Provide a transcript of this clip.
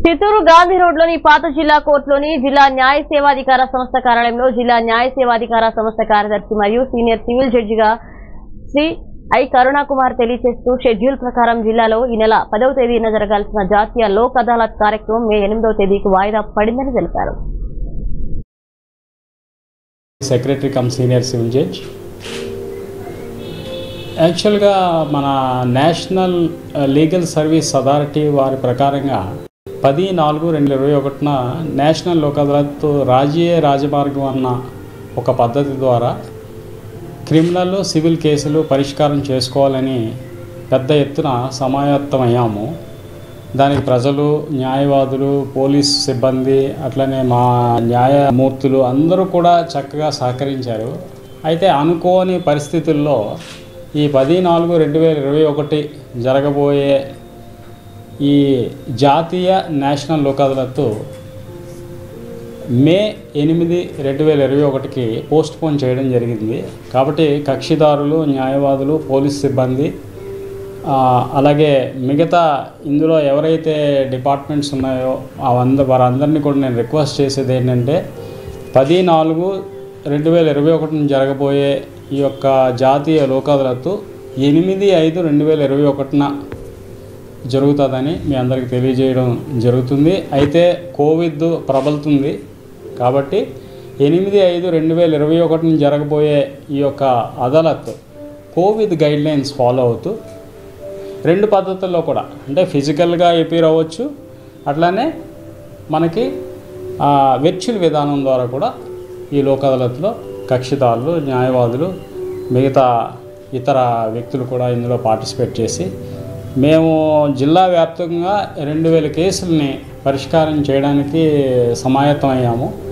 చిత్తూరు గాంధీ రోడ్లోని పాత జిల్లా కోర్టులోని జిల్లా న్యాయ సేవాధికార సంస్థ కార్యాలయంలో జిల్లా న్యాయ సేవాధికార సంస్థ కార్యదర్శి మరియు సీనియర్ సివిల్ జడ్జిగా శ్రీ ఐ కరుణాకుమార్ తెలియజేస్తూ షెడ్యూల్ ప్రకారం జిల్లాలో ఈ నెల పదవ తేదీన జరగాల్సిన జాతీయ లోక్ అదాలత్ కార్యక్రమం మే ఎనిమిదవ తేదీకి వాయిదా పడిందని తెలిపారు secretary cum senior civil judge యాక్చువల్గా మన నేషనల్ లీగల్ సర్వీస్ అథారిటీ వారి ప్రకారంగా పది నాలుగు రెండు ఇరవై ఒకటిన నేషనల్ లోక్ అదాలత్ రాజీయ రాజమార్గం అన్న ఒక పద్ధతి ద్వారా క్రిమినల్ సివిల్ కేసులు పరిష్కారం చేసుకోవాలని పెద్ద ఎత్తున సమాయత్తమయ్యాము దానికి ప్రజలు న్యాయవాదులు పోలీస్ సిబ్బంది అట్లనే మా న్యాయమూర్తులు అందరూ కూడా చక్కగా సహకరించారు అయితే అనుకోని పరిస్థితుల్లో ఈ పది నాలుగు రెండు వేల ఇరవై ఒకటి జరగబోయే ఈ జాతీయ నేషనల్ లోక్ అదాలత్ మే ఎనిమిది రెండు వేల ఇరవై ఒకటికి పోస్ట్ పోన్ చేయడం జరిగింది కాబట్టి కక్షిదారులు న్యాయవాదులు పోలీస్ సిబ్బంది ఆ, అలాగే మిగతా ఇందులో ఎవరైతే డిపార్ట్మెంట్స్ ఉన్నాయో అవంద వారందరినీ కూడా నేను రిక్వెస్ట్ చేసేది ఏంటంటే పది నాలుగు రెండు వేల ఇరవై ఒకటిన జరగబోయే ఈ యొక్క జాతీయ లోక్ అదాలత్ ఎనిమిది ఐదు రెండు వేల ఇరవై ఒకటిన జరుగుతుందని మీ అందరికీ తెలియజేయడం జరుగుతుంది అయితే కోవిడ్ ప్రబలుతుంది కాబట్టి ఎనిమిది ఐదు రెండు వేల ఇరవై ఒకటిని జరగబోయే ఈ యొక్క అదాలత్ కోవిడ్ గైడ్లైన్స్ ఫాలో అవుతూ రెండు పద్ధతుల్లో కూడా అంటే ఫిజికల్గా ఎపీర్ అవ్వచ్చు అట్లానే మనకి వెర్చువల్ విధానం ద్వారా కూడా ఈ లోక్ అదాలత్లో కక్షిదారులు న్యాయవాదులు మిగతా ఇతర వ్యక్తులు కూడా ఇందులో పార్టిసిపేట్ చేసి మేము జిల్లా వ్యాప్తంగా రెండు వేల కేసుల్ని పరిష్కారం చేయడానికి సమాయత్తం అయ్యాము